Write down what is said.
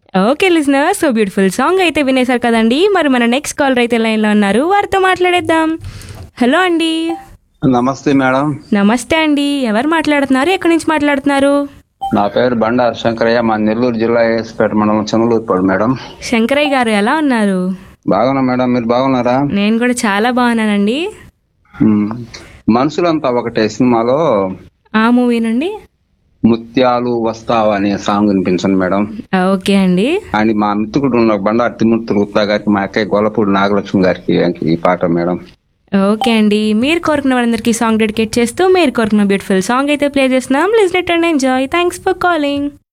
Okay listener so beautiful song అయితే వినేశారు కదండి మరి మన నెక్స్ట్ కాలర్ అయితే లైన్లో ఉన్నారు వారితో మాట్లాడేద్దాం హలో అండి నమస్తే మేడం నమస్తే అండి ఎవరు మాట్లాడుతున్నారు ఎక్కడి నుంచి మాట్లాడుతున్నారు నా పేరు బండారు శంకరయ్య మా నెల్లూరు జిల్లా ఏఎస్పేట మండలం చంద్రలూరుపాడు మేడం శంకరయ్య గారు ఎలా ఉన్నారు బాగున్నా మేడం మీరు బాగున్నారా నేను కూడా చాలా బాగున్నానండి ఉమ్. మనుషులంతా ఒకటే సినిమాలో ఆ మూవీ నుండి ముత్యాలు వస్తావా అనే సాంగ్ వినిపించండి మేడం ఓకే అండి అండ్ మా మిత్రుడు ఉన్న బండారు తిమ్మూర్తి గుప్తా గారికి మా అక్కయ్య గొల్లపూడి నాగలక్ష్మి గారికి ఈ పాట మేడం ఓకే అండి మీరు కోరుకున్న వాళ్ళందరికీ సాంగ్ డెడికేట్ చేస్తూ మీరు కోరుకున్న బ్యూటిఫుల్ సాంగ్ అయితే ప్లే చేస్తున్నాం listen it and enjoy thanks for calling